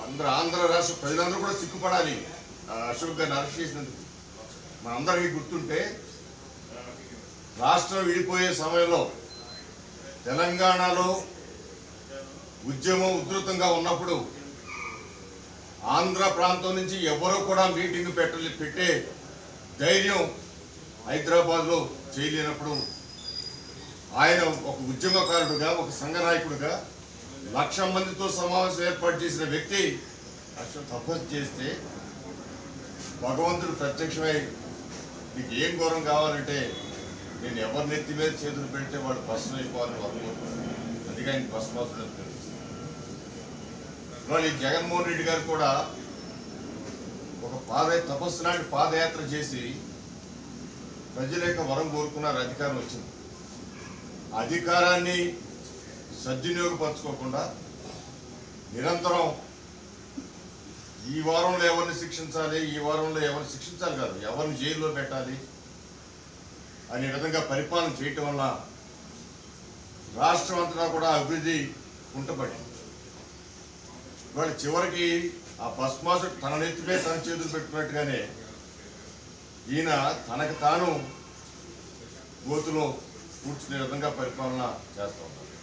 అందరూ ఆంధ్ర రాష్ట్ర ప్రజలందరూ కూడా సిగ్గుపడాలి ఆ అశోక్ గారిని అరెస్ట్ చేసినందుకు మనందరికీ గుర్తుంటే రాష్ట్రం విడిపోయే సమయంలో తెలంగాణలో ఉద్యమం ఉధృతంగా ఉన్నప్పుడు ఆంధ్ర ప్రాంతం నుంచి ఎవరూ కూడా మీటింగ్ పెట్టలే పెట్టే ధైర్యం హైదరాబాద్లో చేయలేనప్పుడు ఆయన ఒక ఉద్యమకారుడుగా ఒక సంఘ నాయకుడిగా లక్ష మందితో సమావేశం ఏర్పాటు చేసిన వ్యక్తి అసలు తపస్సు చేస్తే భగవంతుడు ప్రత్యక్షమై నీకు ఏం ఘోరం కావాలంటే నేను ఎవరి నెత్తి మీద చేతులు పెడితే వాడు భస్మం అయిపోవాలని వరకు అందుకే ఆయన భస్మాసుడు అని పేరు. ఇవాళ ఈ జగన్మోహన్ రెడ్డి గారు కూడా ఒక పాద తపస్సు లాంటి పాదయాత్ర చేసి ప్రజల యొక్క వరం కోరుకున్నారు అధికారం వచ్చింది అధికారాన్ని సద్వినియోగపరచుకోకుండా నిరంతరం ఈ వారంలో ఎవరిని శిక్షించాలి ఈ వారంలో ఎవరిని శిక్షించాలి కాదు ఎవరిని జైల్లో పెట్టాలి అనే విధంగా పరిపాలన చేయటం వల్ల రాష్ట్రం అంతటా కూడా అభివృద్ధి కుంటపడింది ఇవాళ చివరికి ఆ భస్మాసు తన నెత్తిపై తన చేతులు పెట్టుకున్నట్టుగానే ఈయన తనకు తాను గోతులో కూర్చునే విధంగా పరిపాలన చేస్తూ ఉన్నారు